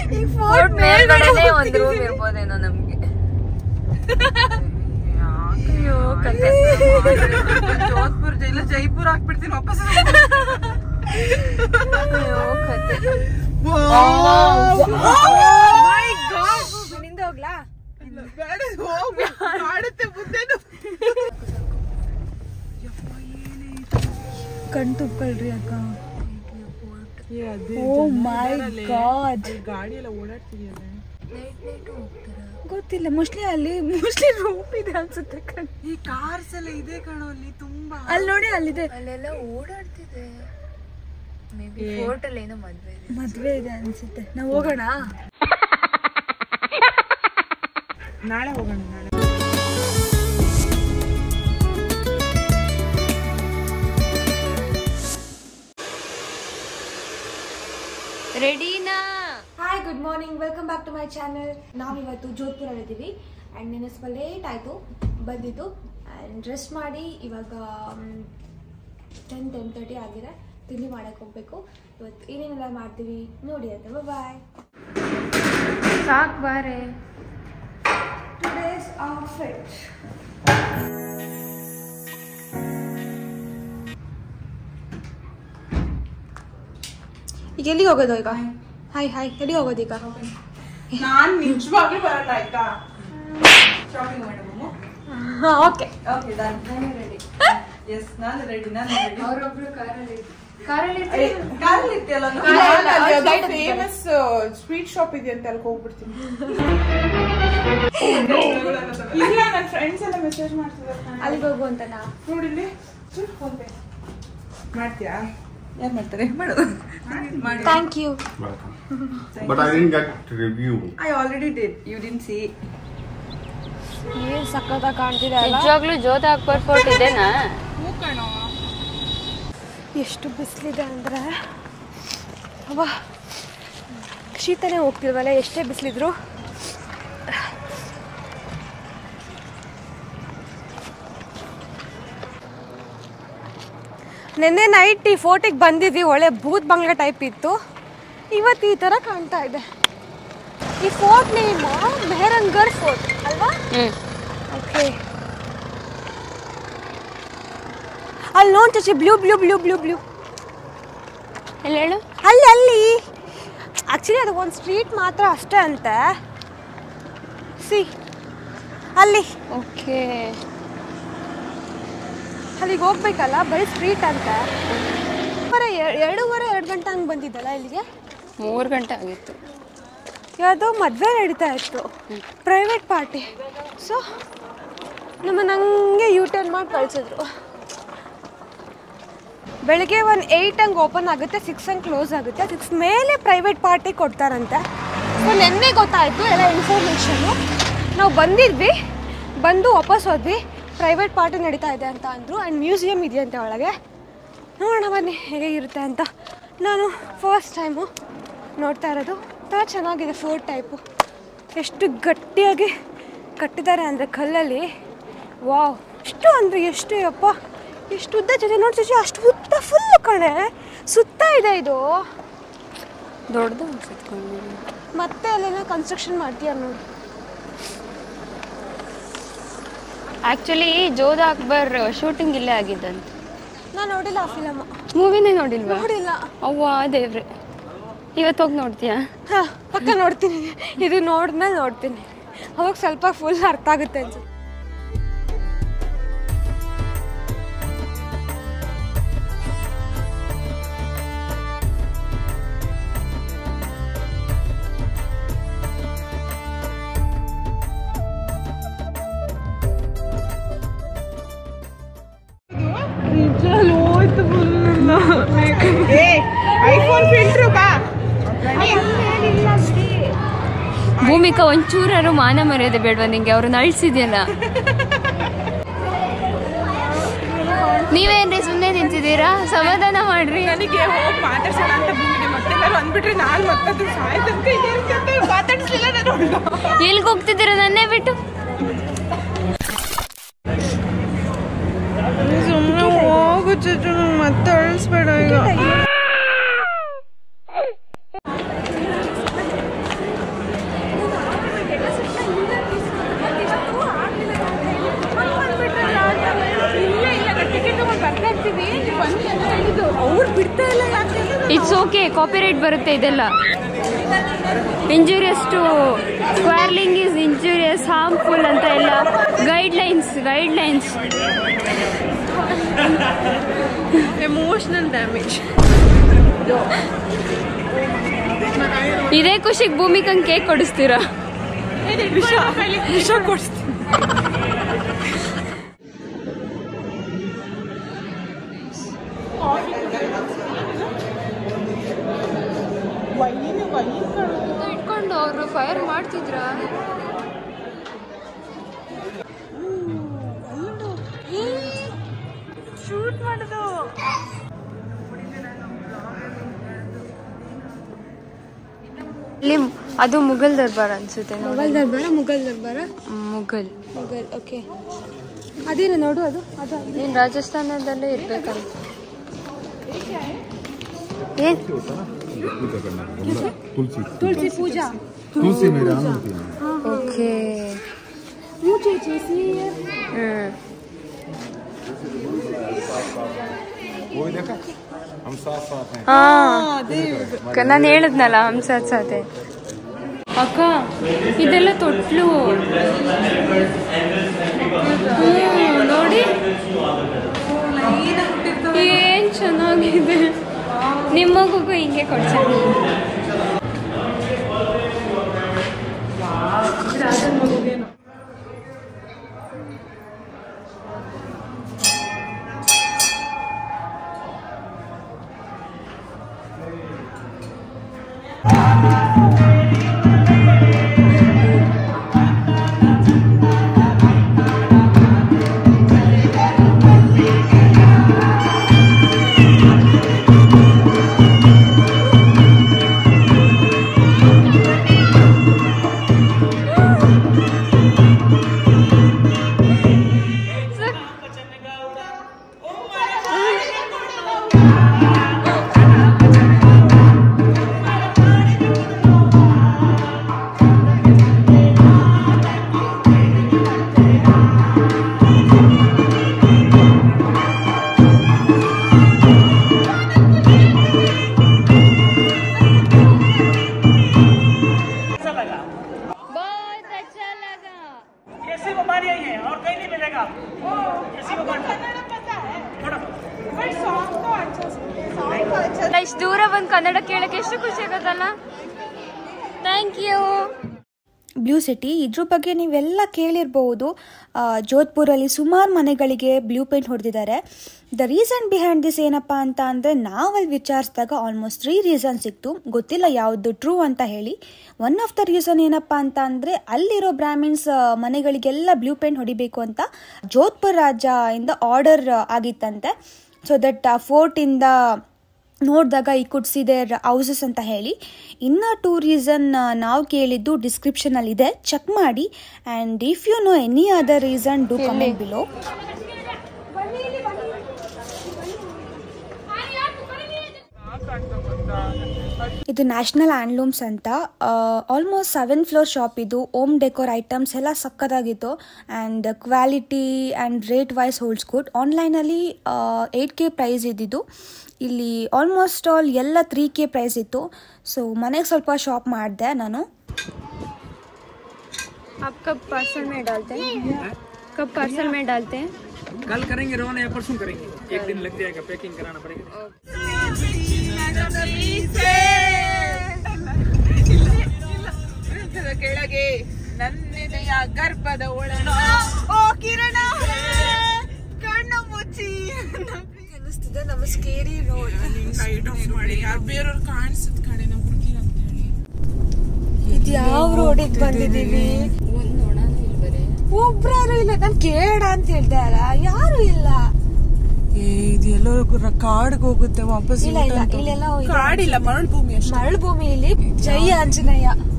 ಈ ಫೋರ್ಟ್ ಮೇಲ್ಗಡೆನೆ ಒಂದ್ ರೂಮ್ ಇರ್ಬೋದೇನೋ ನಮ್ಗೆ ಅಯ್ಯೋ ಕತೆ ಜೋಧ್ಪುರ್ ಇಲ್ಲ ಜೈಪುರ್ ಹಾಕ್ಬಿಡ್ತೀನಿ ವಾಪಸ್ ಅಯ್ಯೋ ಕತೆ ಮನಿಂದ ಹೋಗ್ಲಾ ಬೇಡ ಹೋಗ್ ಮಾಡುತ್ತೆ ಮುಂದೆನು ಕಣ್ ತುಪ್ಕೊಳ್ರಿ ಅಕ್ಕ ಏ, ಅದೇ ಓ ಮೈ ಗಾಡ್ ಗಾಡಿ ಎಲ್ಲ ಓಡಾಡ್ತಿದೆಯಲ್ಲ ಗೊತ್ತಿಲ್ಲ ಮೋಸ್ಟ್ಲಿ ಅಲ್ಲಿ ಮೋಸ್ಟ್ಲಿ ರೂಮ್ ಇದೆ ಅನ್ಸುತ್ತೆ ಕಣ್ ಈ ಕಾರ್ಸ್ ಎಲ್ಲ ಇದೆ ಕಣೋ ಅಲ್ಲಿ ತುಂಬಾ ಅಲ್ಲಿ ನೋಡಿ ಅಲ್ಲಿದೆ ಅಲ್ಲೆಲ್ಲ ಓಡಾಡ್ತಿದೆ ಮೇ ಬಿ ಫೋರ್ಟ್ ಅಲ್ಲಿ ಏನೋ ಮದ್ವೆ ಇದೆ ಮದ್ವೆ ಇದೆ ಅನ್ಸುತ್ತೆ ನಾವು ಹೋಗೋಣ ನಾಳೆ ಹೋಗೋಣ ನಾಳೆ ರೆಡಿನಾ hi good morning welcome back to my channel ನಾವಿವತ್ತು ಜೋಧ್ಪುರಲ್ಲಿ ಇದ್ದೀವಿ ಆ್ಯಂಡ್ ನೆನೆ ಸ್ವಲ್ಪ ಲೇಟ್ ಆಯಿತು ಬಂದಿದ್ದು ಆ್ಯಂಡ್ ರೆಸ್ಟ್ ಮಾಡಿ ಇವಾಗ ಟೆನ್ ಟೆನ್ ತರ್ಟಿ ಆಗಿದೆ ತಿಂಡಿ ಮಾಡಕ್ಕೆ ಹೋಗಬೇಕು ಇವತ್ತು ಏನೇನೆಲ್ಲ ಮಾಡ್ತೀವಿ ನೋಡಿ ಅಂತ ಬಾಯ್ ಸಾಕ್ ಬಾರೆ ಟುಡೇಸ್ ಔಟ್ಫಿಟ್ ಈಗ ಎಲ್ಲಿಗೆ ಹೋಗೋದು ಈಗ ಹಾಯ್ ಹಾಯ್ ಎಲ್ಲಿಗೆ ಹೋಗೋದು ಈಗ ನಾನ್ ನಿಜವಾಗ್ಲೂ ಬರಲ್ಲ ಆಯ್ತಾ ಶಾಪಿಂಗ್ ಮಾಡಮ್ಮ ಹಾಂ ಓಕೆ ಓಕೆ ಡನ್ ನಾನು ರೆಡಿ ಎಸ್ ನಾನು ರೆಡಿ ನಾನು ರೆಡಿ ಅವ್ರೊಬ್ರು ಕಾರಲ್ಲಿ ಕಾರಲ್ಲಿ ಕಾರಲ್ಲಿ ಇರ್ತೀಯಲ್ಲ ಇಲ್ಲ, ಫೇಮಸ್ ಸ್ವೀಟ್ ಶಾಪ್ ಇದೆ ಅಂತ ಅಲ್ಲಿ ಹೋಗ್ಬಿಡ್ತೀನಿ ಇಲ್ಲ ನನ್ನ ಫ್ರೆಂಡ್ಸ್ ಎಲ್ಲ ಮೆಸೇಜ್ ಮಾಡ್ತಿದ್ದಾರೆ ಅಲ್ಲಿಗೆ ಹೋಗು ಅಂತನಾ ನೋಡಿಲ್ಲಿ ಫೋನ್ ಪೇ ಮಾಡ್ತೀಯಾ ಯಾರು ಮಾಡ್ತಾರೆ ಮಾಡು ಮಾಡಿ thank you But I didn't get review. I already did you didn't see ಏನು ಸಕ್ಕತ್ತಾಗಿ ಕಾಣ್ತಿದೆ ಅಲ್ಲ ನಿಜವಾಗ್ಲೂ ಜೋಧ ಅಕ್ಬರ್ ಫೋರ್ಟ್ ಇದೆನಾ ಎಷ್ಟು ಬಿಸಿಲಿದೆ ಅಂದರೆ ಅವ ಶೀತನೇ ಹೋಗ್ತಿಲ್ವಲ್ಲ ಎಷ್ಟೇ ಬಿಸಿಲಿದ್ರು ನಿನ್ನೆ ನೈಟ್ ಈ ಫೋಟಿಗೆ ಬಂದಿದ್ವಿ ಒಳ್ಳೆ ಭೂತ್ ಬಂಗ್ಲೆ ಟೈಪ್ ಇತ್ತು ಇವತ್ತು ಈ ಥರ ಕಾಣ್ತಾ ಇದೆ ಈ ಫೋರ್ಟ್ ನೇಮ್ ಮೆಹರಂಗರ್ ಫೋರ್ಟ್ ಅಲ್ವಾ ಹ್ಮ್ ಓಕೆ ಅಲ್ಲಿ ನೋಡಿ ಚಚಿ blue blue blue blue blue ಎಲ್ಲಿ ಹೇಳು ಅಲ್ಲಿ ಅಲ್ಲಿ ಆ್ಯಕ್ಚುಲಿ ಅದು ಒಂದು ಸ್ಟ್ರೀಟ್ ಮಾತ್ರ ಅಷ್ಟೇ ಅಂತೆ ಸಿ ಅಲ್ಲಿ ಓಕೆ ಅಲ್ಲಿಗೆ ಹೋಗ್ಬೇಕಲ್ಲ ಬರೀ ಸ್ಟ್ರೀಟ್ ಅಂತ ಬರೀ ಎರಡೂವರೆ ಎರಡು ಗಂಟೆ ಹಂಗೆ ಬಂದಿದ್ದಲ್ಲ ಇಲ್ಲಿಗೆ ಮೂರು ಗಂಟೆ ಆಗಿತ್ತು ಯಾವುದೋ ಮದುವೆ ನಡೀತಾ ಇತ್ತು ಪ್ರೈವೇಟ್ ಪಾರ್ಟಿ ಸೊ ನಮ್ಮನ್ನು ಹಂಗೆ ಯೂ ಟರ್ನ್ ಮಾಡಿ ಕಳಿಸಿದ್ರು ಬೆಳಗ್ಗೆ ಒಂದು ಏಯ್ಟ್ ಹಂಗೆ ಓಪನ್ ಆಗುತ್ತೆ ಸಿಕ್ಸ್ ಹಂಗೆ ಕ್ಲೋಸ್ ಆಗುತ್ತೆ ಸಿಕ್ಸ್ ಮೇಲೆ ಪ್ರೈವೇಟ್ ಪಾರ್ಟಿ ಕೊಡ್ತಾರಂತೆ ಸೊ ನಿನ್ನೆ ಗೊತ್ತಾಯಿತು ಎಲ್ಲ ಇನ್ಫಾರ್ಮೇಷನ್ನು ನಾವು ಬಂದಿದ್ವಿ ಬಂದು ವಾಪಸ್ ಹೋದ್ವಿ ಪ್ರೈವೇಟ್ ಪಾರ್ಟಿ ನಡೀತಾ ಇದೆ ಅಂತ ಅಂದರು ಆ್ಯಂಡ್ ಮ್ಯೂಸಿಯಂ ಇದೆಯಂತೆ ಒಳಗೆ ನೋಡೋಣ ಬನ್ನಿ ಹೇಗಿರುತ್ತೆ ಅಂತ ನಾನು ಫಸ್ಟ್ ಟೈಮು ನೋಡ್ತಾ ಇರೋದು ತುಂಬ ಚೆನ್ನಾಗಿದೆ ಫೋರ್ಟ್ ಟೈಪು ಎಷ್ಟು ಗಟ್ಟಿಯಾಗಿ ಕಟ್ಟಿದ್ದಾರೆ ಅಂದರೆ ಕಲ್ಲಲ್ಲಿ ವಾವ್ ಎಷ್ಟು ಅಂದರೆ ಎಷ್ಟು ಅಪ್ಪ ಎಷ್ಟು ಉದ್ದ ಜೊತೆ ನೋಡಿ ಚುಚ್ಚಿ ಅಷ್ಟು ಉದ್ದ ಫುಲ್ ಕಣೆ ಸುತ್ತ ಇದೆ ಇದು ದೊಡ್ಡದು ಅನ್ಸುತ್ತೆ ಮತ್ತೆ ಅಲ್ಲೇನೋ ಕನ್ಸ್ಟ್ರಕ್ಷನ್ ಮಾಡ್ತೀಯ ನೋಡಿ ಆಕ್ಚುಲಿ ಜೋಧ ಅಕ್ಬರ್ ಶೂಟಿಂಗ್ ಇಲ್ಲೇ ಆಗಿದ್ದಂತೆ ನಾನು ನೋಡಿಲ್ಲ ಆ ಫಿಲಮ್ ಮೂವಿನೇ ನೋಡಿಲ್ವಾ ನೋಡಿಲ್ಲ ಅವ್ವ ದೇವ್ರೆ ಇವತ್ತು ಹೋಗಿ ನೋಡ್ತೀಯಾ ಹಾಂ ಪಕ್ಕ ನೋಡ್ತೀನಿ ಇದು ನೋಡಿದ್ಮೇಲೆ ನೋಡ್ತೀನಿ ಅವಾಗ ಸ್ವಲ್ಪ ಫುಲ್ ಅರ್ಥ ಆಗುತ್ತೆ ಅನ್ಸುತ್ತೆ ಐಫೋನ್ ಫಿಲ್ಟ್ರು ಬಾ ಭೂಮಿಕಾ ಒಂಚೂರಾರು ಮಾನ ಮರ್ಯಾದೆ ಬೇಡವಾ ನಿಂಗೆ ಅವ್ರನ್ನ ಅಳಿಸಿದ್ಯಲ್ಲ ನೀವೇನ್ರಿ ಸುಮ್ಮನೆ ನಿಂತಿದ್ದೀರಾ ಸಮಾಧಾನ ಮಾಡ್ರಿ ನನಗೆ ಹೋಗಿ ಮಾತಾಡ್ಸೋಣ ಅಂತ ಬಂದಿದೆ ಮತ್ತೆಲ್ಲರೂ ಅಂದ್ಬಿಟ್ರೆ ನಾನು ಮತ್ತದು ಸಾಯ್ತಂತೆ ಇದೆ ಅಂತ ಮಾತಾಡಿಸ್ಲಿಲ್ಲ ನಾನು ಎಲ್ಗೆ ಹೋಗ್ತಿದ್ದೀರಾ ನನ್ನೇ ಬಿಟ್ಟು ಸುಮ್ಮನೆ ಹೋಗು ಚುಚ್ಚು ಮತ್ತೆ ಅಳಿಸ್ಬೇಡ ಈಗ ಕಾಪಿರೈಟ್ ಬರುತ್ತೆ ಇದೆಲ್ಲ injurious to squirreling is injurious harmful ಅಂತ ಎಲ್ಲ ಗೈಡ್ಲೈನ್ಸ್ ಗೈಡ್ಲೈನ್ಸ್ ಎಮೋಷನಲ್ ಡ್ಯಾಮೇಜ್ ಇದೇ ಖುಷಿಗೆ ಭೂಮಿಕಂಗೆ ಕೇಕ್ ಕೊಡಿಸ್ತೀರಾ ವಿಷ ವಿಷ ಕೊಡಿಸ್ತೀನಿ ವೈನ್ ವೈನ್ ಇಟ್ಕೊಂಡು ಅವರು ಫೈರ್ ಮಾಡ್ತಿದ್ರ ಶೂಟ್ ಮಾಡೋದು ಇಲ್ಲಿ ಅದು ಮುಘಲ್ ದರ್ಬಾರ್ ಅನ್ಸುತ್ತೆ ನೋಡಿ ಮೊಘಲ್ ದರ್ಬಾರ ಮುಘಲ್ ದರ್ಬಾರ ಮುಘಲ್ ಮುಘಲ್ ಓಕೆ ಅದೇನು ನೋಡು ಅದು ಅದು ಏನ್ ರಾಜಸ್ಥಾನದಲ್ಲೇ ಇರ್ಬೇಕಂತ ಏನ್ तुलसी ತುಳಸಿ ಪೂಜಾ तुलसी मेरे यहाँ होती है ಓಕೆ ಪೂಜೆ చేసి ಹ್ಮ್ वो भी देखा हम साथ साथ हैं ಹಾ ನಾನು ಹೇಳಿದ್ನಲ್ಲ ಹಂಸ ಸಾತೆ ಅಕ್ಕ ಇದೆಲ್ಲ ತೊಟ್ಲು ಹ್ಮ್, ನೋಡಿ ಏನ್ ಚೆನ್ನಾಗಿದೆ ನಿಮ್ಮ ಮಗುಗೂ ಹಿಂಗೆ ಕೊಡ್ಸೋಣ ऐसी बीमारियां ही हैं और कहीं नहीं मिलेगा ऐसी बीमारी ಇಷ್ಟು ದೂರ ಬಂದು ಕನ್ನಡ ಕೇಳಕ್ಕೆ ಎಷ್ಟು ಖುಷಿ ಆಗೋದಲ್ಲ ಥ್ಯಾಂಕ್ ಯು ಬ್ಲೂ ಸಿಟಿ ಇದ್ರ ಬಗ್ಗೆ ನೀವೆಲ್ಲ ಕೇಳಿರ್ಬೋದು ಆ, ಜೋಧ್ಪುರಲ್ಲಿ ಸುಮಾರು ಮನೆಗಳಿಗೆ ಬ್ಲೂ ಪೇಂಟ್ ಹೊಡೆದಿದ್ದಾರೆ ದ ರೀಸನ್ ಬಿಹೈಂಡ್ ದಿಸ್ ಏನಪ್ಪ ಅಂತ ಅಂದರೆ ನಾವಲ್ಲಿ ವಿಚಾರಿಸಿದಾಗ ಆಲ್ಮೋಸ್ಟ್ ತ್ರೀ ರೀಸನ್ ಸಿಕ್ತು ಗೊತ್ತಿಲ್ಲ ಯಾವುದು ಟ್ರೂ ಅಂತ ಹೇಳಿ ಒನ್ ಆಫ್ ದ ರೀಸನ್ ಏನಪ್ಪ ಅಂತ ಅಂದರೆ ಅಲ್ಲಿರೋ ಬ್ರಾಹ್ಮಿನ್ಸ್ ಮನೆಗಳಿಗೆಲ್ಲ ಬ್ಲೂ ಪೇಂಟ್ ಹೊಡಿಬೇಕು ಅಂತ ಜೋಧ್ಪುರ್ ರಾಜ ಇಂದ ಆರ್ಡರ್ ಆಗಿತ್ತಂತೆ ಸೊ ದಟ್ ಆ ಫೋರ್ಟಿಂದ ನೋಡಿದಾಗ ಈ ಕುಡ್ ಸಿ ದೇರ್ ಹೌಸಸ್ ಅಂತ ಹೇಳಿ ಇನ್ನು ಟೂ ರೀಸನ್ ನಾವು ಕೇಳಿದ್ದು ಡಿಸ್ಕ್ರಿಪ್ಷನಲ್ಲಿ ಇದೆ ಚೆಕ್ ಮಾಡಿ and if you know any other reason do comment below ಇದು ನ್ಯಾಷನಲ್ ಹ್ಯಾಂಡ್ಲೂಮ್ಸ್ ಅಂತ ಆಲ್ಮೋಸ್ಟ್ ಸೆವೆನ್ ಫ್ಲೋರ್ ಶಾಪ್ ಇದು ಓಮ್ ಡೆಕೋರ್ ಐಟಮ್ಸ್ ಎಲ್ಲ ಸಕ್ಕತ್ತಾಗಿತ್ತು and quality and rate wise holds good ಆನ್ಲೈನಲ್ಲಿ ಏಯ್ಟ್ ಕೆ ಪ್ರೈಸ್ ಇದ್ದಿದ್ದು ಇಲ್ಲಿ ಆಲ್ಮೋಸ್ಟ್ ಆಲ್ ಎಲ್ಲ three K price ಇತ್ತು ಸೊ ಮನೆಗೆ ಸ್ವಲ್ಪ ಶಾಪ್ ಮಾಡಿದೆ ನಾನು आप कब पार्सल में डालते हैं कब पार्सल में डालते हैं कल करेंगे रोना या परसों करेंगे एक दिन लग जाएगा पैकिंग कराना पड़ेगा ವೃತ್ತದ ಕೆಳಗೆ ನನ್ನೆದೆಯ ಗರ್ಭದ ಒಳನ ಓ ಕಿರಣ ಕಣ್ಣು ಮುಚ್ಚಿ ಅನಿಸ್ತಿದೆ ನಮ್ಮ ಸ್ಕೇರಿ ರೋಡ್ ಲೈಟ್ ಆಫ್ ಮಾಡಿ ಯಾರು ಬೇರೆಯವ್ರು ಕಾಣಿಸುತ್ತ ಕಡೆ ನಾವು ಹುಡುಗಿರ ಅಂತ ಹೇಳಿ ಇದು ಯಾವ ರೋಡಿಗೆ ಬಂದಿದ್ದೀವಿ ಒಬ್ರಾರು ಇಲ್ಲ ನಾನು ಕೇಳ ಅಂತ ಹೇಳ್ದೆ ಅಲ್ಲ ಯಾರು ಇಲ್ಲ ಇದು ಎಲ್ಲೋ ಕಾಡ್ಗೆ ಹೋಗುತ್ತೆ ವಾಪಸ್ ಇಲ್ಲ ಇಲ್ಲ ಇಲ್ಲೆಲ್ಲ ಕಾಡಿಲ್ಲ ಮರಳು ಭೂಮಿ ಅಷ್ಟೇ ಮರಳು ಭೂಮಿಯಲ್ಲಿ ಜೈ ಆಂಜನೇಯ